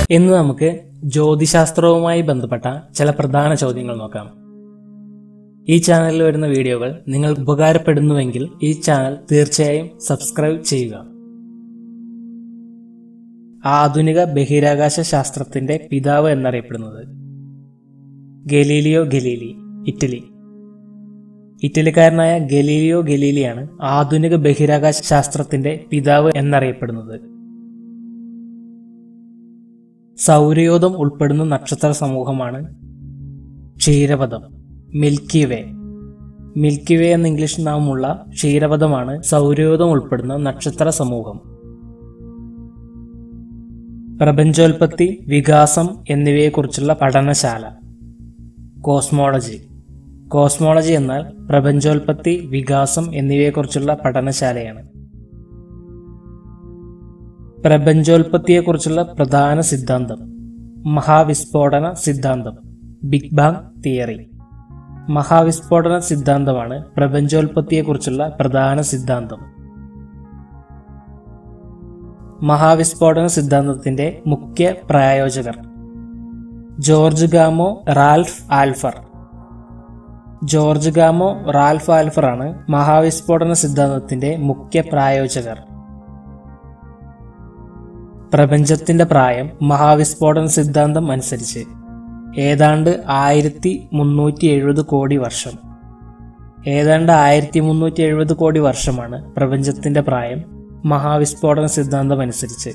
ഇന്ന് നമുക്ക് ജ്യോതിശാസ്ത്രവുമായി ബന്ധപ്പെട്ട ചില പ്രധാന ചോദ്യങ്ങൾ നോക്കാം ഈ ചാനലിൽ വരുന്ന വീഡിയോകൾ നിങ്ങൾ ഉപകാരപ്പെടുന്നുവെങ്കിൽ ഈ ചാനൽ തീർച്ചയായും സബ്സ്ക്രൈബ് ചെയ്യുക ആധുനിക ബഹിരാകാശ ശാസ്ത്രത്തിന്റെ പിതാവ് എന്നറിയപ്പെടുന്നത് ഗലീലിയോ ഗലീലി ഇറ്റലി ഇറ്റലിക്കാരനായ ഗലീലിയോ ഗലീലിയാണ് ആധുനിക ബഹിരാകാശ ശാസ്ത്രത്തിന്റെ പിതാവ് എന്നറിയപ്പെടുന്നത് സൗരയൂഥം ഉൾപ്പെടുന്ന നക്ഷത്ര സമൂഹമാണ് ക്ഷീരപഥം മിൽക്കി വേ മിൽക്കി വേ എന്ന ഇംഗ്ലീഷ് നാമമുള്ള ക്ഷീരപഥമാണ് സൗരയൂഥം ഉൾപ്പെടുന്ന നക്ഷത്ര സമൂഹം പ്രപഞ്ചോൽപത്തി വികാസം എന്നിവയെക്കുറിച്ചുള്ള പഠനശാല കോസ്മോളജി കോസ്മോളജി എന്നാൽ പ്രപഞ്ചോൽപത്തി വികാസം എന്നിവയെക്കുറിച്ചുള്ള പഠനശാലയാണ് പ്രപഞ്ചോൽപത്തിയെക്കുറിച്ചുള്ള പ്രധാന സിദ്ധാന്തം മഹാവിസ്ഫോടന സിദ്ധാന്തം ബിഗ് ബാങ് തിയറി മഹാവിസ്ഫോടന സിദ്ധാന്തമാണ് പ്രപഞ്ചോൽപത്തിയെക്കുറിച്ചുള്ള പ്രധാന സിദ്ധാന്തം മഹാവിസ്ഫോടന സിദ്ധാന്തത്തിന്റെ മുഖ്യ പ്രായോജകർ George Gamow Ralph Alpher George Gamow Ralph Alpher ആണ് മഹാവിസ്ഫോടന സിദ്ധാന്തത്തിന്റെ മുഖ്യ പ്രായോജകർ പ്രപഞ്ചത്തിന്റെ പ്രായം മഹാവിസ്ഫോടന സിദ്ധാന്തം അനുസരിച്ച് ഏതാണ്ട് ആയിരത്തി മുന്നൂറ്റി എഴുപത് കോടി വർഷം ഏതാണ്ട് ആയിരത്തി മുന്നൂറ്റി എഴുപത് കോടി വർഷമാണ് പ്രപഞ്ചത്തിന്റെ പ്രായം മഹാവിസ്ഫോടന സിദ്ധാന്തം അനുസരിച്ച്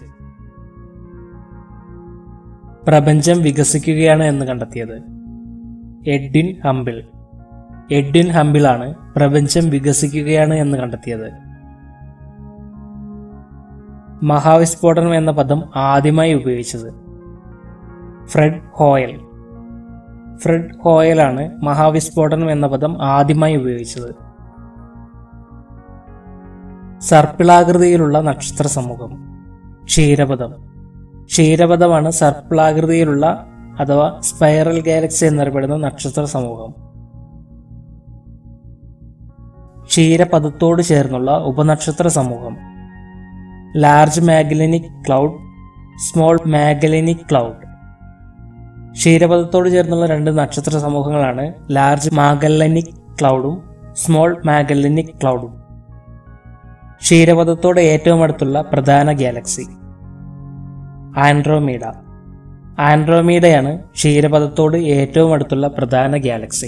പ്രപഞ്ചം വികസിക്കുകയാണ് എന്ന് കണ്ടെത്തിയത് എഡ്വിൻ ഹംബിൾ എഡ്വിൻ ഹംബിളാണ് പ്രപഞ്ചം വികസിക്കുകയാണ് എന്ന് കണ്ടെത്തിയത് മഹാവിസ്ഫോടനം എന്ന പദം ആദ്യമായി ഉപയോഗിച്ചത് ഫ്രെഡ് ഹോയൽ ഫ്രെഡ് ഹോയലാണ് മഹാവിസ്ഫോടനം എന്ന പദം ആദ്യമായി ഉപയോഗിച്ചത് സർപ്പിളാകൃതിയിലുള്ള നക്ഷത്ര സമൂഹം ക്ഷീരപഥം ക്ഷീരപഥമാണ് സർപ്പിളാകൃതിയിലുള്ള അഥവാ സ്പൈറൽ ഗാലക്സി എന്നറിയപ്പെടുന്ന നക്ഷത്ര സമൂഹം ക്ഷീരപഥത്തോട് ചേർന്നുള്ള ഉപനക്ഷത്ര സമൂഹം large Magellanic cloud small Magellanic cloud ക്ഷീരപഥത്തോട് ചേർന്നുള്ള രണ്ട് നക്ഷത്ര സമൂഹങ്ങളാണ് ലാർജ് മാഗല്ലനിക് ക്ലൗഡും സ്മോൾ മാഗല്ലനിക് ക്ലൗഡും ക്ഷീരപഥത്തോട് ഏറ്റവും അടുത്തുള്ള പ്രധാന ഗാലക്സി ആൻഡ്രോമീഡ ആൻഡ്രോമീഡയാണ് ക്ഷീരപഥത്തോട് ഏറ്റവും അടുത്തുള്ള പ്രധാന ഗാലക്സി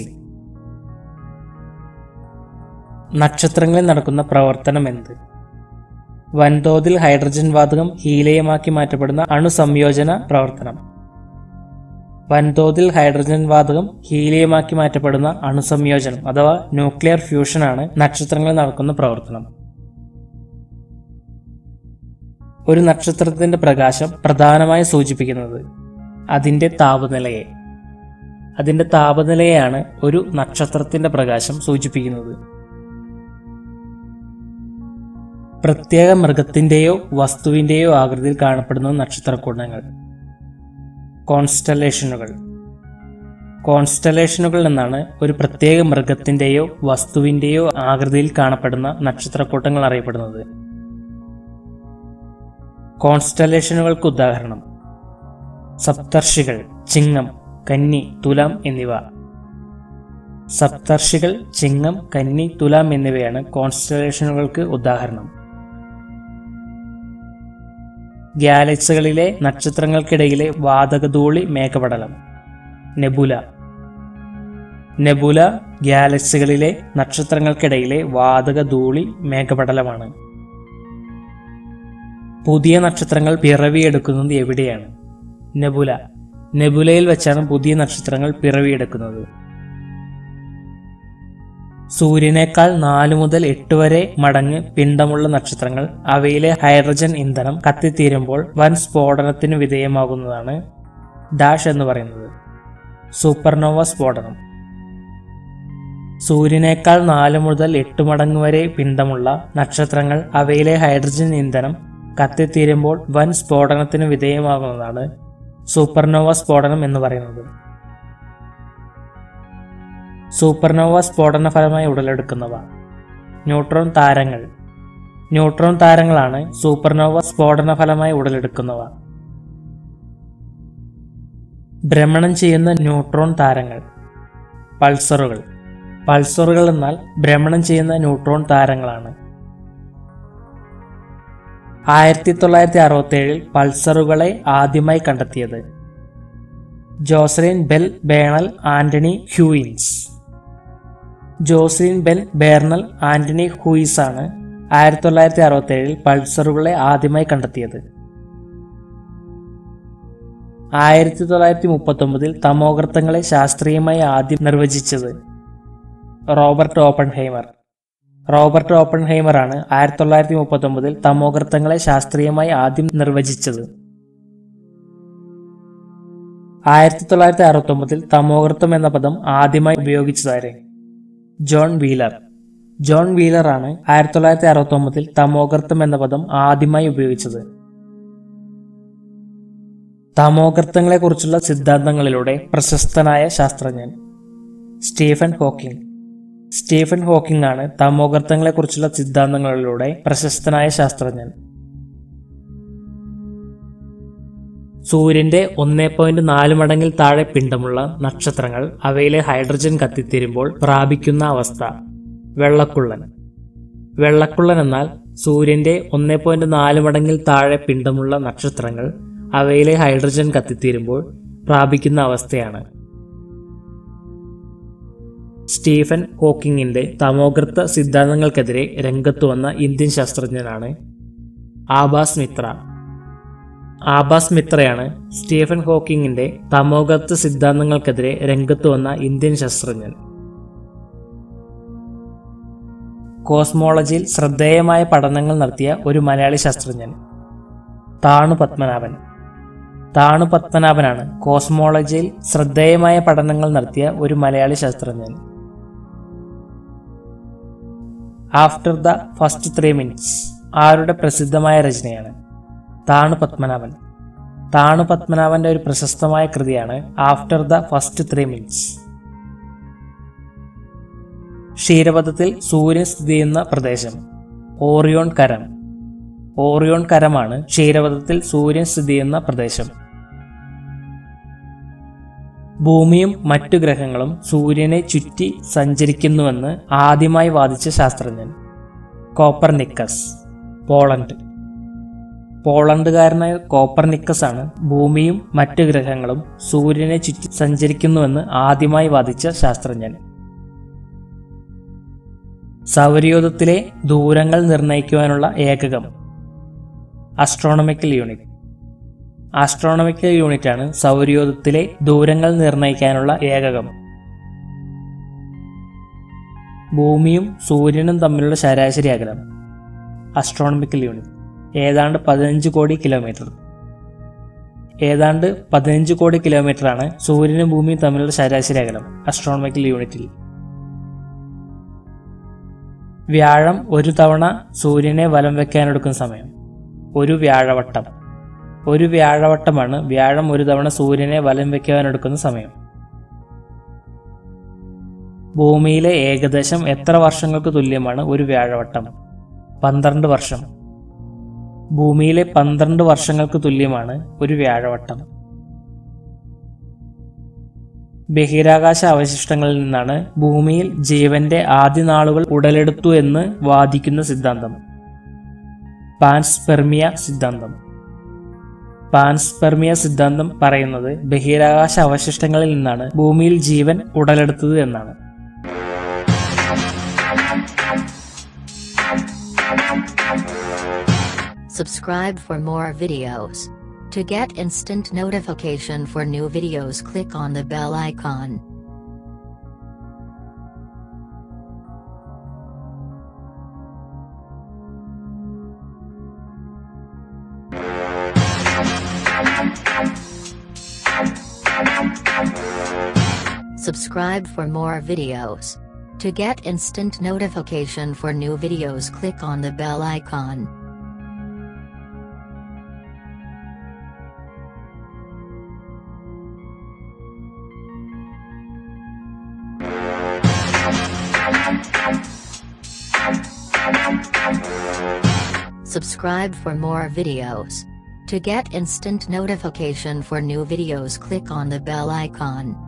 നക്ഷത്രങ്ങളിൽ നടക്കുന്ന പ്രവർത്തനം എന്ത് വൻതോതിൽ ഹൈഡ്രജൻ വാതകം ഹീലിയമാക്കി മാറ്റപ്പെടുന്ന അണുസംയോജന പ്രവർത്തനം വൻതോതിൽ ഹൈഡ്രജൻ വാതകം ഹീലിയമാക്കി മാറ്റപ്പെടുന്ന അണുസംയോജനം അഥവാ ന്യൂക്ലിയർ ഫ്യൂഷനാണ് നക്ഷത്രങ്ങളിൽ നടക്കുന്ന പ്രവർത്തനം ഒരു നക്ഷത്രത്തിന്റെ പ്രകാശം പ്രധാനമായി സൂചിപ്പിക്കുന്നത് അതിന്റെ താപനിലയെ അതിന്റെ താപനിലയെയാണ് ഒരു നക്ഷത്രത്തിന്റെ പ്രകാശം സൂചിപ്പിക്കുന്നത് പ്രത്യേക മൃഗത്തിന്റെയോ വസ്തുവിന്റെയോ ആകൃതിയിൽ കാണപ്പെടുന്ന നക്ഷത്രക്കൂട്ടങ്ങൾ കോൺസ്റ്റലേഷനുകൾ കോൺസ്റ്റലേഷനുകൾ എന്നാണ് ഒരു പ്രത്യേക മൃഗത്തിന്റെയോ വസ്തുവിന്റെയോ ആകൃതിയിൽ കാണപ്പെടുന്ന നക്ഷത്രക്കൂട്ടങ്ങൾ അറിയപ്പെടുന്നത് കോൺസ്റ്റലേഷനുകൾക്ക് ഉദാഹരണം സപ്തർഷികൾ ചിങ്ങം കന്നി തുലാം എന്നിവ സപ്തർഷികൾ ചിങ്ങം കന്നി തുലാം എന്നിവയാണ് കോൺസ്റ്റലേഷനുകൾക്ക് ഉദാഹരണം ഗാലക്സികളിലെ നക്ഷത്രങ്ങൾക്കിടയിലെ വാതകധൂളി മേഘപടലം നെബുല നെബുല ഗാലക്സികളിലെ നക്ഷത്രങ്ങൾക്കിടയിലെ വാതകധൂളി മേഘപടലമാണ് പുതിയ നക്ഷത്രങ്ങൾ പിറവിയെടുക്കുന്നത് എവിടെയാണ് നെബുല നെബുലയിൽ വെച്ചാണ് പുതിയ നക്ഷത്രങ്ങൾ പിറവിയെടുക്കുന്നത് സൂര്യനേക്കാൾ നാല് മുതൽ എട്ട് വരെ മടങ്ങ് പിണ്ഡമുള്ള നക്ഷത്രങ്ങൾ അവയിലെ ഹൈഡ്രജൻ ഇന്ധനം കത്തിത്തീരുമ്പോൾ വൻ സ്ഫോടനത്തിന് വിധേയമാകുന്നതാണ് ഡാഷ് എന്ന് പറയുന്നത് സൂപ്പർനോവ സ്ഫോടനം സൂര്യനേക്കാൾ നാല് മുതൽ എട്ട് മടങ്ങ് വരെ പിണ്ഡമുള്ള നക്ഷത്രങ്ങൾ അവയിലെ ഹൈഡ്രജൻ ഇന്ധനം കത്തിത്തീരുമ്പോൾ വൻ സ്ഫോടനത്തിന് വിധേയമാകുന്നതാണ് സൂപ്പർനോവ സ്ഫോടനം എന്ന് പറയുന്നത് സൂപ്പർനോവ സ്ഫോടന ഫലമായി ഉടലെടുക്കുന്നവ ന്യൂട്രോൺ താരങ്ങൾ ന്യൂട്രോൺ താരങ്ങളാണ് സൂപ്പർനോവ സ്ഫോടന ഫലമായി ഉടലെടുക്കുന്നവ ഭ്രമണം ചെയ്യുന്ന ന്യൂട്രോൺ താരങ്ങൾ പൾസറുകൾ പൾസറുകൾ എന്നാൽ ഭ്രമണം ചെയ്യുന്ന ന്യൂട്രോൺ താരങ്ങളാണ് ആയിരത്തി തൊള്ളായിരത്തി അറുപത്തി ഏഴിൽ പൾസറുകളെ ആദ്യമായി കണ്ടെത്തിയത് Jocelyn Bell Burnell Antony Hewish Jocelyn Bell Burnell Antony Hewish ആണ് ആയിരത്തി തൊള്ളായിരത്തി അറുപത്തി ഏഴിൽ പൾസറുകളെ ആദ്യമായി കണ്ടെത്തിയത് ആയിരത്തി തൊള്ളായിരത്തി മുപ്പത്തൊമ്പതിൽ തമോഗർത്തങ്ങളെ ശാസ്ത്രീയമായി ആദ്യം നിർവചിച്ചത് റോബർട്ട് ഓപ്പൺഹൈമർ റോബർട്ട് ഓപ്പൺഹൈമർ ആണ് ആയിരത്തി തൊള്ളായിരത്തി മുപ്പത്തൊമ്പതിൽ തമോഗർത്തങ്ങളെ ശാസ്ത്രീയമായി ആദ്യം നിർവചിച്ചത് ആയിരത്തി തൊള്ളായിരത്തി അറുപത്തൊമ്പതിൽ തമോഗർത്തം എന്ന പദം ആദ്യമായി ഉപയോഗിച്ചതാരെ ജോൺ വീലർ ജോൺ വീലർ ആണ് ആയിരത്തി തൊള്ളായിരത്തി അറുപത്തൊമ്പതിൽ തമോഗർത്തം എന്ന പദം ആദ്യമായി ഉപയോഗിച്ചത് തമോഗർത്തങ്ങളെ കുറിച്ചുള്ള സിദ്ധാന്തങ്ങളിലൂടെ പ്രശസ്തനായ ശാസ്ത്രജ്ഞൻ സ്റ്റീഫൻ ഹോക്കിംഗ് സ്റ്റീഫൻ ഹോക്കിംഗ് ആണ് തമോഗർത്തങ്ങളെ കുറിച്ചുള്ള സിദ്ധാന്തങ്ങളിലൂടെ പ്രശസ്തനായ ശാസ്ത്രജ്ഞൻ സൂര്യന്റെ ഒന്നേ പോയിന്റ് നാല് മടങ്ങിൽ താഴെ പിണ്ഡമുള്ള നക്ഷത്രങ്ങൾ അവയിലെ ഹൈഡ്രജൻ കത്തിത്തീരുമ്പോൾ പ്രാപിക്കുന്ന അവസ്ഥ വെള്ളക്കുള്ളൻ വെള്ളക്കുള്ളൻ എന്നാൽ സൂര്യന്റെ ഒന്നേ പോയിന്റ് നാല് മടങ്ങിൽ താഴെ പിണ്ഡമുള്ള നക്ഷത്രങ്ങൾ അവയിലെ ഹൈഡ്രജൻ കത്തിത്തീരുമ്പോൾ പ്രാപിക്കുന്ന അവസ്ഥയാണ് സ്റ്റീഫൻ ഹോക്കിങ്ങിന്റെ തമോഗർത്ത സിദ്ധാന്തങ്ങൾക്കെതിരെ രംഗത്ത് വന്ന ഇന്ത്യൻ ശാസ്ത്രജ്ഞനാണ് ആബാസ് മിത്ര ആബാസ് മിത്രയാണ് സ്റ്റീഫൻ ഹോക്കിങ്ങിന്റെ തമോഗർത്ത സിദ്ധാന്തങ്ങൾക്കെതിരെ രംഗത്ത് വന്ന ഇന്ത്യൻ ശാസ്ത്രജ്ഞൻ കോസ്മോളജിയിൽ ശ്രദ്ധേയമായ പഠനങ്ങൾ നടത്തിയ ഒരു മലയാളി ശാസ്ത്രജ്ഞൻ താണു പത്മനാഭൻ താണു പത്മനാഭനാണ് കോസ്മോളജിയിൽ ശ്രദ്ധേയമായ പഠനങ്ങൾ നടത്തിയ ഒരു മലയാളി ശാസ്ത്രജ്ഞൻ after the first three minutes ആരുടെ പ്രസിദ്ധമായ രചനയാണ് താണു പത്മനാഭൻ താണു പത്മനാഭന്റെ ഒരു പ്രശസ്തമായ കൃതിയാണ് after the first three minutes ക്ഷീരപഥത്തിൽ സൂര്യൻ സ്ഥിതി ചെയ്യുന്ന പ്രദേശം ഓറിയോൺ കരം ഓറിയോൺ കരമാണ് ക്ഷീരപഥത്തിൽ സൂര്യൻ സ്ഥിതി ചെയ്യുന്ന പ്രദേശം ഭൂമിയും മറ്റു ഗ്രഹങ്ങളും സൂര്യനെ ചുറ്റി സഞ്ചരിക്കുന്നുവെന്ന് ആദ്യമായി വാദിച്ച ശാസ്ത്രജ്ഞൻ കോപ്പർനിക്കസ് പോളണ്ട് പോളണ്ടുകാരനായ കോപ്പർനിക്കസ് ആണ് ഭൂമിയും മറ്റു ഗ്രഹങ്ങളും സൂര്യനെ ചുറ്റി സഞ്ചരിക്കുന്നുവെന്ന് ആദ്യമായി വാദിച്ച ശാസ്ത്രജ്ഞൻ സൗരയൂഥത്തിലെ ദൂരങ്ങൾ നിർണ്ണയിക്കുവാനുള്ള ഏകകം അസ്ട്രോണമിക്കൽ യൂണിറ്റ് ആസ്ട്രോണമിക്കൽ യൂണിറ്റ് ആണ് സൗരയൂഥത്തിലെ ദൂരങ്ങൾ നിർണ്ണയിക്കാനുള്ള ഏകകം ഭൂമിയും സൂര്യനും തമ്മിലുള്ള ശരാശരി അകലം അസ്ട്രോണമിക്കൽ യൂണിറ്റ് ഏതാണ്ട് പതിനഞ്ച് കോടി കിലോമീറ്റർ ഏതാണ്ട് പതിനഞ്ച് കോടി കിലോമീറ്റർ ആണ് സൂര്യനും ഭൂമിയും തമ്മിലുള്ള ശരാശരി അകലം അസ്ട്രോണമിക്കൽ യൂണിറ്റിൽ വ്യാഴം ഒരു തവണ സൂര്യനെ വലം വെക്കാനെടുക്കുന്ന സമയം ഒരു വ്യാഴവട്ടം ഒരു വ്യാഴവട്ടമാണ് വ്യാഴം ഒരു തവണ സൂര്യനെ വലം വെക്കാനെടുക്കുന്ന സമയം ഭൂമിയിലെ ഏകദേശം എത്ര വർഷങ്ങൾക്ക് തുല്യമാണ് ഒരു വ്യാഴവട്ടം പന്ത്രണ്ട് വർഷം ഭൂമിയിലെ പന്ത്രണ്ട് വർഷങ്ങൾക്ക് തുല്യമാണ് ഒരു വ്യാഴവട്ടം ബഹിരാകാശ അവശിഷ്ടങ്ങളിൽ നിന്നാണ് ഭൂമിയിൽ ജീവന്റെ ആദ്യ നാളുകൾ ഉടലെടുത്തു എന്ന് വാദിക്കുന്ന സിദ്ധാന്തം പാൻസ്പെർമിയ സിദ്ധാന്തം പാൻസ്പെർമിയ സിദ്ധാന്തം പറയുന്നത് ബഹിരാകാശ അവശിഷ്ടങ്ങളിൽ നിന്നാണ് ഭൂമിയിൽ ജീവൻ ഉടലെടുത്തത് എന്നാണ് Subscribe for more videos. To get instant notification for new videos click on the bell icon. Subscribe for more videos. To get instant notification for new videos click on the bell icon. Subscribe for more videos. To get instant notification for new videos click on the bell icon.